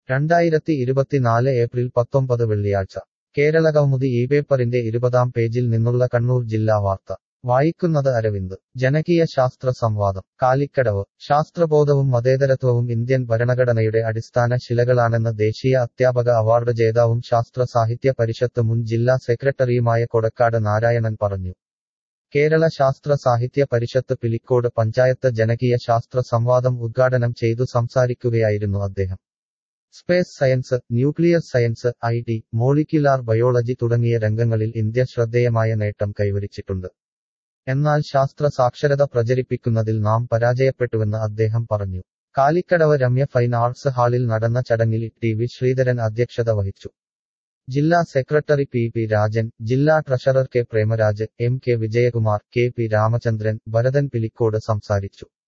രണ്ടായിരത്തി ഇരുപത്തിനാല് ഏപ്രിൽ പത്തൊമ്പത് വെള്ളിയാഴ്ച കേരളകൗമുദി ഈ പേപ്പറിന്റെ ഇരുപതാം പേജിൽ നിന്നുള്ള കണ്ണൂർ ജില്ലാ വാർത്ത വായിക്കുന്നത് അരവിന്ദ് ജനകീയ ശാസ്ത്ര സംവാദം കാലിക്കടവ് ശാസ്ത്രബോധവും മതേതരത്വവും ഇന്ത്യൻ ഭരണഘടനയുടെ അടിസ്ഥാന ശിലകളാണെന്ന് ദേശീയ അധ്യാപക അവാർഡ് ജേതാവും ശാസ്ത്ര സാഹിത്യ പരിഷത്ത് മുൻ ജില്ലാ സെക്രട്ടറിയുമായ കൊടക്കാട് നാരായണൻ പറഞ്ഞു കേരള ശാസ്ത്ര സാഹിത്യ പരിഷത്ത് പിലിക്കോട് പഞ്ചായത്ത് ജനകീയ ശാസ്ത്ര സംവാദം ഉദ്ഘാടനം ചെയ്തു സംസാരിക്കുകയായിരുന്നു അദ്ദേഹം space science nuclear science I T molecular biology തുടങ്ങിയ രംഗങ്ങളിൽ ഇന്ത്യ ശ്രദ്ധേയമായ നേട്ടം കൈവരിച്ചിട്ടുണ്ട് എന്നാൽ ശാസ്ത്ര സാക്ഷരത പ്രചരിപ്പിക്കുന്നതിൽ നാം പരാജയപ്പെട്ടുവെന്ന് അദ്ദേഹം പറഞ്ഞു കാലിക്കടവ് രമ്യ ഫൈൻ ആർട്സ് ഹാളിൽ നടന്ന ചടങ്ങിൽ ടി വി ശ്രീധരൻ അധ്യക്ഷത വഹിച്ചു ജില്ലാ സെക്രട്ടറി പി പി രാജൻ ജില്ലാ treasurer K Premaraj M K Vijayakumar K P Ramachandran Bharathan Pilicode സംസാരിച്ചു